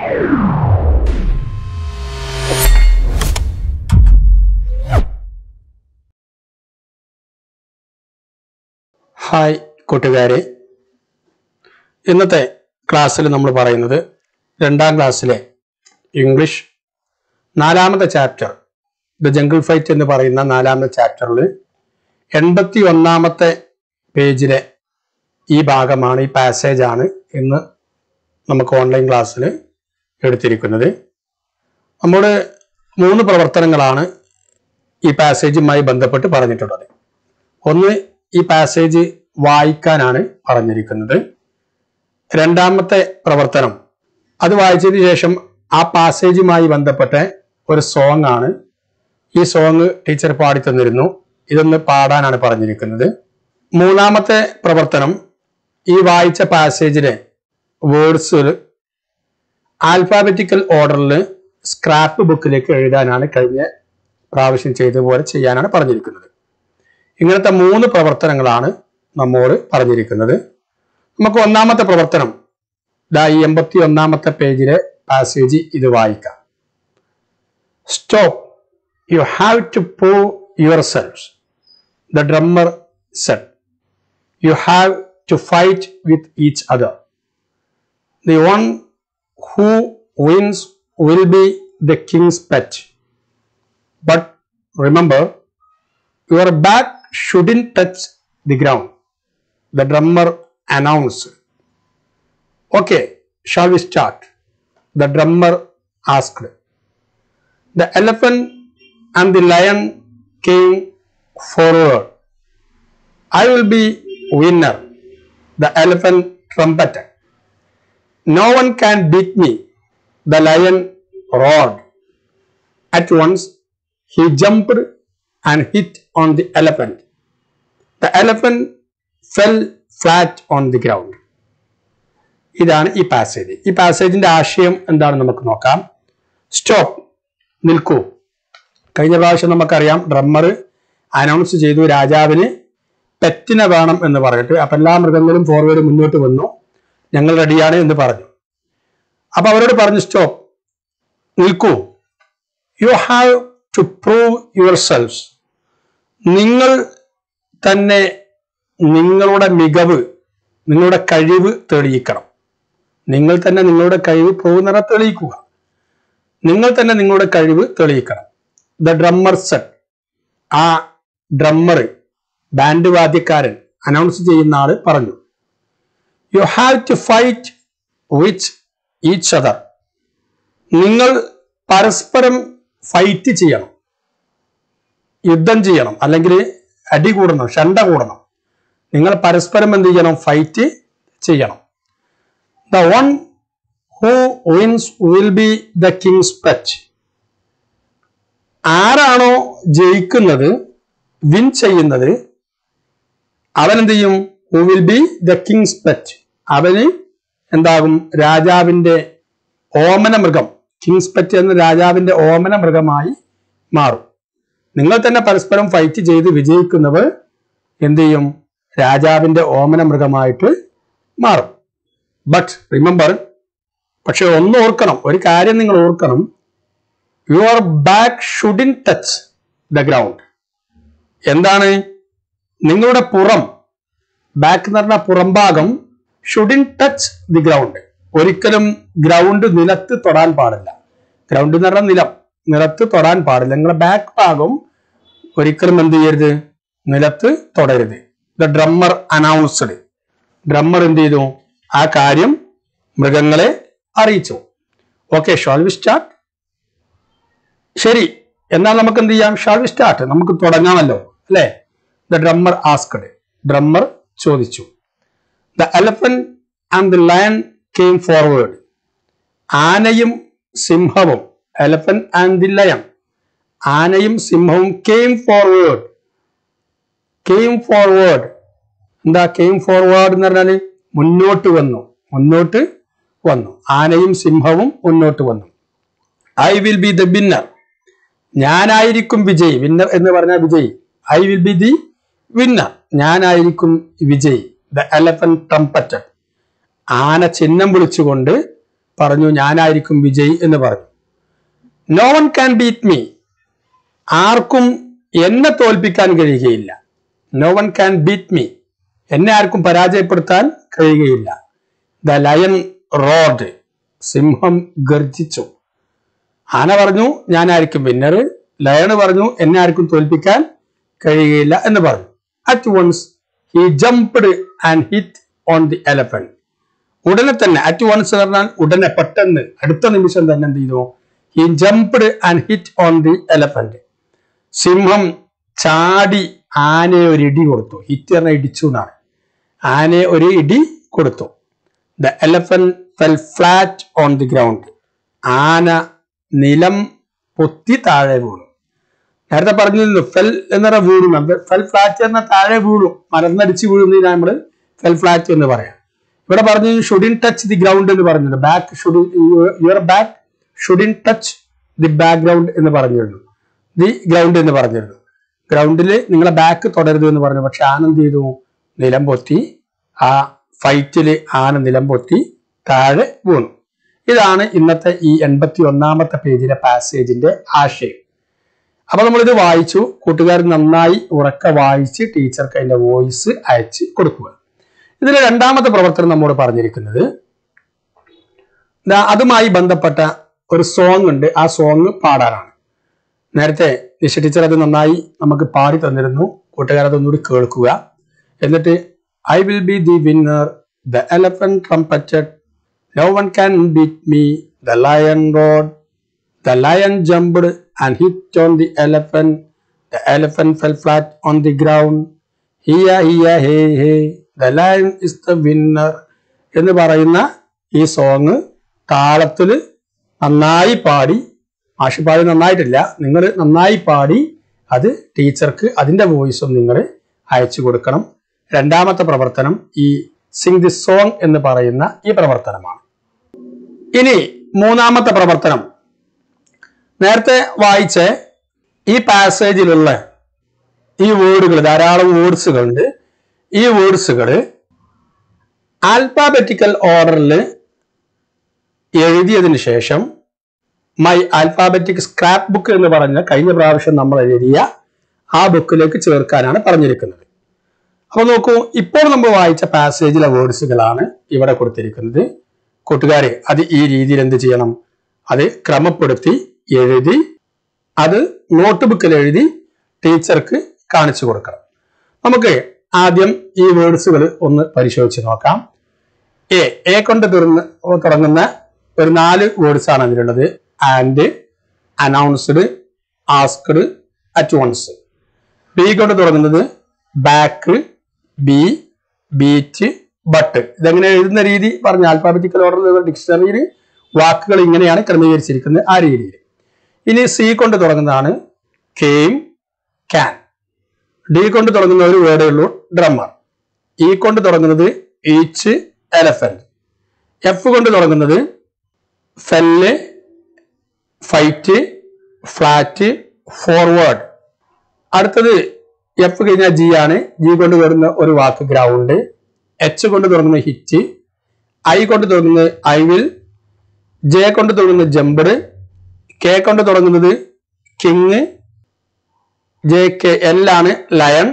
Hi കൂട്ടുകാരെ ഇന്നത്തെ ക്ലാസ്സിൽ നമ്മൾ പറയുന്നത് രണ്ടാം ക്ലാസ്സിലെ ഇംഗ്ലീഷ് നാലാമത്തെ ചാപ്റ്റർ ദ ജംഗിൾ ഫൈറ്റ് എന്ന് പറയുന്ന നാലാമത്തെ ചാപ്റ്ററിൽ എൺപത്തി ഒന്നാമത്തെ പേജിലെ ഈ ഭാഗമാണ് ഈ പാസേജ് ആണ് ഇന്ന് നമുക്ക് ഓൺലൈൻ ക്ലാസ്സിൽ എടുത്തിരിക്കുന്നത് നമ്മൾ മൂന്ന് പ്രവർത്തനങ്ങളാണ് ഈ പാസേജുമായി ബന്ധപ്പെട്ട് പറഞ്ഞിട്ടുള്ളത് ഒന്ന് ഈ പാസേജ് വായിക്കാനാണ് പറഞ്ഞിരിക്കുന്നത് രണ്ടാമത്തെ പ്രവർത്തനം അത് വായിച്ചതിന് ശേഷം ആ പാസേജുമായി ബന്ധപ്പെട്ട ഒരു സോങ് ആണ് ഈ സോങ് ടീച്ചർ പാടി തന്നിരുന്നു ഇതൊന്ന് പാടാനാണ് പറഞ്ഞിരിക്കുന്നത് മൂന്നാമത്തെ പ്രവർത്തനം ഈ വായിച്ച പാസേജിലെ വേർഡ്സ് ആൽഫാബറ്റിക്കൽ ഓർഡറിൽ സ്ക്രാപ്പ് ബുക്കിലേക്ക് എഴുതാനാണ് കഴിഞ്ഞ പ്രാവശ്യം ചെയ്തതുപോലെ ചെയ്യാനാണ് പറഞ്ഞിരിക്കുന്നത് ഇങ്ങനത്തെ മൂന്ന് പ്രവർത്തനങ്ങളാണ് നമ്മോട് പറഞ്ഞിരിക്കുന്നത് നമുക്ക് ഒന്നാമത്തെ പ്രവർത്തനം ദാ ഈ എൺപത്തി ഒന്നാമത്തെ പേജിലെ പാസേജ് ഇത് വായിക്കാം stop you have to prove yourself the drummer said you have to fight with each other the one who wins will be the king's pet but remember Your back shouldn't touch the ground. The drummer announced. Okay, shall we start? The drummer asked. The elephant and the lion came forward. I will be winner. The elephant trumpeted. No one can beat me. The lion roared. At once he jumped and hit on the elephant. The elephant fell flat on the ground. ഇതാണ് ഈ passage ഈ പാസേജിന്റെ ആശയം എന്താണെന്ന് നമുക്ക് നോക്കാം stop നിൽക്കൂ കഴിഞ്ഞ പ്രാവശ്യം നമുക്കറിയാം ഡ്രമ്മർ അനൗൺസ് ചെയ്തു രാജാവിന് പെറ്റിനെ വേണം എന്ന് പറഞ്ഞിട്ട് അപ്പൊ എല്ലാ മൃഗങ്ങളും ഫോർവേഡ് മുന്നോട്ട് വന്നു ഞങ്ങൾ റെഡിയാണ് എന്ന് പറഞ്ഞു അപ്പൊ അവരോട് പറഞ്ഞു സ്റ്റോപ്പ് നിൽക്കൂ you have to prove yourself നിങ്ങൾ തന്നെ നിങ്ങളുടെ മികവ് നിങ്ങളുടെ കഴിവ് തെളിയിക്കണം നിങ്ങൾ തന്നെ നിങ്ങളുടെ കഴിവ് പോകുന്നവരെ തെളിയിക്കുക നിങ്ങൾ തന്നെ നിങ്ങളുടെ കഴിവ് തെളിയിക്കണം ദ ഡ്രമ്മർ സെറ്റ് ആ ഡ്രമ്മർ ബാൻഡ് വാദ്യക്കാരൻ അനൗൺസ് ചെയ്യുന്ന ആള് പറഞ്ഞു you have to fight with each other നിങ്ങൾ പരസ്പരം ഫൈറ്റ് ചെയ്യണം യുദ്ധം ചെയ്യണം അല്ലെങ്കിൽ അടി കൂടണം ഷണ്ട കൂടണം നിങ്ങൾ പരസ്പരം എന്ത് ചെയ്യണം ഫൈറ്റ് ചെയ്യണം the one who wins will be the king's pet ആരാണോ ജയിക്കുന്നത് വിൻ ചെയ്യുന്നത് അവൻ എന്ത് ചെയ്യും who will be the king's pet അവന് എന്താകും രാജാവിന്റെ ഓമന മൃഗം കിങ്സ് പെറ്റ് എന്ന രാജാവിന്റെ ഓമന മൃഗമായി മാറും നിങ്ങൾ തന്നെ പരസ്പരം ഫൈറ്റ് ചെയ്ത് വിജയിക്കുന്നവർ എന്ത് ചെയ്യും രാജാവിന്റെ ഓമന മൃഗമായിട്ട് മാറും ബട്ട് റിമെമ്പർ പക്ഷെ ഒന്ന് ഓർക്കണം ഒരു കാര്യം നിങ്ങൾ ഓർക്കണം your back shouldn't touch the ground എന്താണ് നിങ്ങളുടെ പുറം ബാക്ക് എന്ന് പറഞ്ഞ പുറംഭാഗം ഷുഡിൻ ടച്ച് ദി ഗ്രൗണ്ട് ഒരിക്കലും ഗ്രൗണ്ട് നിലത്ത് തൊടാൻ പാടില്ല ഗ്രൗണ്ട് എന്ന് പറഞ്ഞാൽ നിലം നിലത്ത് തൊടാൻ പാടില്ല നിങ്ങളുടെ ബാക്ക് ഭാഗം ഒരിക്കലും എന്ത് ചെയ്യരുത് നിലത്ത് തൊടരുത് ദ ഡ്രമ്മർ അനൗൺസ്ഡ് ഡ്രമ്മർ എന്ത് ചെയ്തു ആ കാര്യം മൃഗങ്ങളെ അറിയിച്ചു ഓക്കെ ഷാൾ വി സ്റ്റാർട്ട് ശരി എന്നാൽ നമുക്ക് എന്ത് ചെയ്യാം ഷാൾ വി സ്റ്റാർട്ട് നമുക്ക് തുടങ്ങാമല്ലോ അല്ലേ ദ ഡ്രമ്മർ ആസ്കഡ് ഡ്രമ്മർ ചോദിച്ചു the elephant and the lion came forward ആനയും സിംഹവും എലഫന്റ് ആൻഡ് ദി ലയൺ ആനയും സിംഹവും കെയിം ഫോർവേഡ് കെയിം ഫോർവേഡ് എന്താ കെയിം ഫോർവേഡ് എന്ന് പറഞ്ഞാല് മുന്നോട്ട് വന്നു മുന്നോട്ട് വന്നു ആനയും സിംഹവും മുന്നോട്ട് വന്നു I will be the winner ഞാനായിരിക്കും വിജയ് വിന്നർ എന്ന് പറഞ്ഞാൽ വിജയ് I will be the winner ഞാനായിരിക്കും വിജയ് ദ എലഫന്റ് ട്രംപറ്റഡ് ആന ചിഹ്നം വിളിച്ചുകൊണ്ട് പറഞ്ഞു ഞാനായിരിക്കും വിജയ് എന്ന് പറഞ്ഞു no one can beat me ആർക്കും എന്നെ തോൽപ്പിക്കാൻ കഴിയുകയില്ല no one can beat me എന്നെ ആർക്കും പരാജയപ്പെടുത്താൻ കഴിയുകയില്ല ദ ലയൺ റോഡ് സിംഹം ഗർജിച്ചു ആന പറഞ്ഞു ഞാനായിരിക്കും വിന്നർ ലയൺ പറഞ്ഞു എന്നെ ആർക്കും തോൽപ്പിക്കാൻ കഴിയുകയില്ല എന്ന് പറഞ്ഞു at once he jumped and hit on the elephant ഉടനെ തന്നെ അറ്റ് വൺസ് എന്ന് പറഞ്ഞാൽ ഉടനെ പെട്ടെന്ന് അടുത്ത നിമിഷം തന്നെ എന്ത് ചെയ്തു he jumped and hit on the elephant സിംഹം ചാടി ആനയെ ഒരു ഇടി കൊടുത്തു ഹിറ്റ് പറഞ്ഞ ഇടിച്ചു എന്നാണ് ആനയെ ഒരു ഇടി കൊടുത്തു the elephant fell flat on the ground ആന നിലം പൊത്തി താഴെ വീണു നേരത്തെ പറഞ്ഞിരുന്നു ഫെൽ എന്ന് പറഞ്ഞാൽ വീണു ഫെൽ ഫ്ലാറ്റ് എന്ന താഴെ വീണു മരന്നടിച്ച് വീഴുന്നതിന് നമ്മൾ ഫെൽ ഫ്ലാറ്റ് എന്ന് പറയാം ഇവിടെ പറഞ്ഞു ഷുഡിൻ ടച്ച് ദി ഗ്രൗണ്ട് എന്ന് പറഞ്ഞിട്ടുണ്ട് back shouldn't your back shouldn't touch the background എന്ന് പറഞ്ഞിരുന്നു ദി ഗ്രൗണ്ട് എന്ന് പറഞ്ഞിരുന്നു ഗ്രൗണ്ടിൽ നിങ്ങളെ ബാക്ക് തുടരുത് എന്ന് പറഞ്ഞു പക്ഷെ ആന എന്ത് ചെയ്തു നിലം പൊത്തി ആ ഫൈറ്റില് ആന നിലം പൊത്തി താഴെ വീണു ഇതാണ് ഇന്നത്തെ ഈ എൺപത്തി ഒന്നാമത്തെ പേജിലെ പാസേജിന്റെ ആശയം അപ്പൊ നമ്മളിത് വായിച്ചു കൂട്ടുകാർ നന്നായി ഉറക്കെ വായിച്ച് ടീച്ചർക്ക് അതിന്റെ വോയിസ് അയച്ച് കൊടുക്കുക ഇതിലെ രണ്ടാമത്തെ പ്രവർത്തനം നമ്മോട് പറഞ്ഞിരിക്കുന്നത് ദാ അതുമായി ബന്ധപ്പെട്ട ഒരു സോങ് ഉണ്ട് ആ സോങ് പാടാനാണ് നേരത്തെ നിഷ ടീച്ചർ അത് നന്നായി നമുക്ക് പാടി തന്നിരുന്നു കൂട്ടുകാർ അതൊന്നുകൂടി കേൾക്കുക എന്നിട്ട് I will be the winner the elephant trumpeted no one can beat me the lion roared the lion jumped and hit on the elephant the elephant fell flat on the ground ഹിയ ഹിയ hey hey the lion is the winner എന്ന് പറയുന്ന ഈ song താളത്തിൽ നന്നായി പാടി മാഷിപ്പാടി നന്നായിട്ടില്ല നിങ്ങൾ നന്നായി പാടി അത് ടീച്ചർക്ക് അതിന്റെ വോയിസും നിങ്ങൾ അയച്ചു കൊടുക്കണം രണ്ടാമത്തെ പ്രവർത്തനം ഈ സിംഗ് ദി സോങ് എന്ന് പറയുന്ന ഈ പ്രവർത്തനമാണ് ഇനി മൂന്നാമത്തെ പ്രവർത്തനം നേരത്തെ വായിച്ച ഈ പാസേജിലുള്ള ഈ വേർഡുകൾ ധാരാളം വേർഡ്സുകളുണ്ട് ഈ വേർഡ്സുകൾ ആൽഫാബറ്റിക്കൽ ഓർഡറിൽ എഴുതിയതിനു ശേഷം മൈ ആൽഫാബറ്റിക് സ്ക്രാപ്പ് ബുക്ക് എന്ന് പറഞ്ഞ കഴിഞ്ഞ പ്രാവശ്യം നമ്മൾ എഴുതിയ ആ ബുക്കിലേക്ക് ചേർക്കാനാണ് പറഞ്ഞിരിക്കുന്നത് അപ്പൊ നോക്കൂ ഇപ്പോൾ നമ്മൾ വായിച്ച പാസേജിലെ വേർഡ്സുകളാണ് ഇവിടെ കൊടുത്തിരിക്കുന്നത് കൂട്ടുകാരെ അത് ഈ രീതിയിൽ എന്ത് ചെയ്യണം അത് ക്രമപ്പെടുത്തി എഴുതി അത് നോട്ട് ബുക്കിൽ എഴുതി ടീച്ചർക്ക് കാണിച്ചു കൊടുക്കണം നമുക്ക് ആദ്യം ഈ വേർഡ്സുകൾ ഒന്ന് പരിശോധിച്ച് നോക്കാം എ എ കൊണ്ട് തുറന്ന് തുടങ്ങുന്ന ഒരു നാല് വേർഡ്സ് ആണ് അതിലുള്ളത് and announced asked at once B കൊണ്ട് തുടങ്ങുന്നത് ബാക്ക് ബി ബീറ്റ് ബട്ട് ഇതെങ്ങനെ എഴുതുന്ന രീതി പറഞ്ഞ ആൽഫാബറ്റിക്കൽ ഓർഡറിൽ ഡിക്ഷണറിയിൽ വാക്കുകൾ ഇങ്ങനെയാണ് ക്രമീകരിച്ചിരിക്കുന്നത് ആ രീതിയിൽ ഇനി സി കൊണ്ട് തുടങ്ങുന്നതാണ് കെയിം ക്യാൻ ഡി കൊണ്ട് തുടങ്ങുന്ന ഒരു വേർഡേ ഉള്ളൂ ഡ്രമ്മർ ഇ കൊണ്ട് തുടങ്ങുന്നത് ഈച്ച് എലഫന്റ് എഫ് കൊണ്ട് തുടങ്ങുന്നത് ഫെല്ല് ഫൈറ്റ് ഫ്ലാറ്റ് ഫോർവേഡ് അടുത്തത് എഫ് കഴിഞ്ഞാൽ ജി ആണ് ജി കൊണ്ട് വരുന്ന ഒരു വാക്ക് ഗ്രൗണ്ട് എച്ച് കൊണ്ട് തുടങ്ങുന്ന ഹിറ്റ് ഐ കൊണ്ട് തുടങ്ങുന്നത് ഐ വിൽ ജെ കൊണ്ട് തുടങ്ങുന്നത് ജമ്പഡ് കെ കൊണ്ട് തുടങ്ങുന്നത് കിങ് ജെ കെ എൽ ആണ് ലയൺ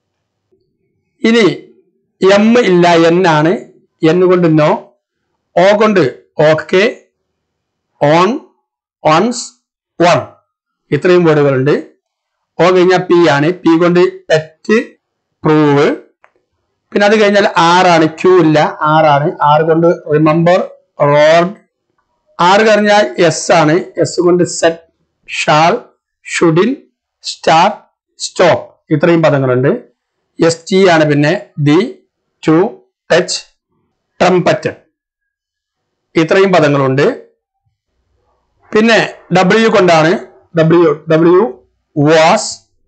ഇനി എം ഇല്ല എൻ ആണ് എൻ കൊണ്ട് നോ ഓ കൊണ്ട് ഓക്കെ ഓൺ ഓൺസ് വൺ ഇത്രയും വേർഡുകളുണ്ട് ഓ കഴിഞ്ഞാൽ പി ആണ് പി കൊണ്ട് പെറ്റ് പ്രൂവ് പിന്നെ അത് കഴിഞ്ഞാൽ ആറാണ് ക്യൂ ഇല്ല ആറാണ് ആറ് കൊണ്ട് റിമെമ്പർ റോഡ് ആറ് കഴിഞ്ഞാൽ എസ് ആണ് എസ് കൊണ്ട് set shall shouldn't start stop ഇത്രയും പദങ്ങളുണ്ട് എസ് ടി ആണ് പിന്നെ ദി ടു ടച്ച് ട്രംപറ്റ് ഇത്രയും പദങ്ങളുണ്ട് പിന്നെ ഡബ്ല്യു കൊണ്ടാണ് W W was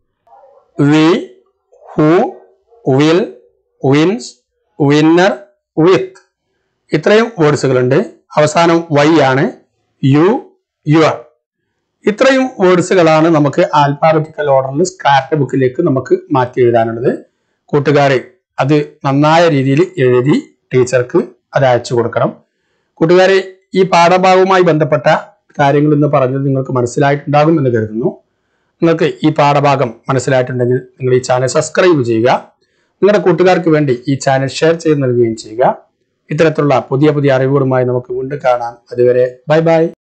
we who will wins winner with ഇത്രയും വേർഡ്സുകളുണ്ട് അവസാനം വൈ ആണ് യു യുവർ ഇത്രയും വേർഡ്സുകളാണ് നമുക്ക് ആൽഫാബറ്റിക്കൽ ഓർഡറിൽ സ്ക്രാപ്പ് ബുക്കിലേക്ക് നമുക്ക് മാറ്റി എഴുതാനുള്ളത് കൂട്ടുകാരെ അത് നന്നായ രീതിയിൽ എഴുതി ടീച്ചർക്ക് അത് അയച്ചു കൊടുക്കണം കൂട്ടുകാരെ ഈ പാഠഭാഗവുമായി ബന്ധപ്പെട്ട കാര്യങ്ങൾ ഇന്ന് പറഞ്ഞത് നിങ്ങൾക്ക് മനസ്സിലായിട്ടുണ്ടാകും എന്ന് കരുതുന്നു നിങ്ങൾക്ക് ഈ പാഠഭാഗം മനസ്സിലായിട്ടുണ്ടെങ്കിൽ നിങ്ങൾ ഈ ചാനൽ സബ്സ്ക്രൈബ് ചെയ്യുക നിങ്ങളുടെ കൂട്ടുകാർക്ക് വേണ്ടി ഈ ചാനൽ ഷെയർ ചെയ്ത് നൽകുകയും ചെയ്യുക ഇത്തരത്തിലുള്ള പുതിയ പുതിയ അറിവുകളുമായി നമുക്ക് വീണ്ടും കാണാം അതുവരെ ബൈ ബൈ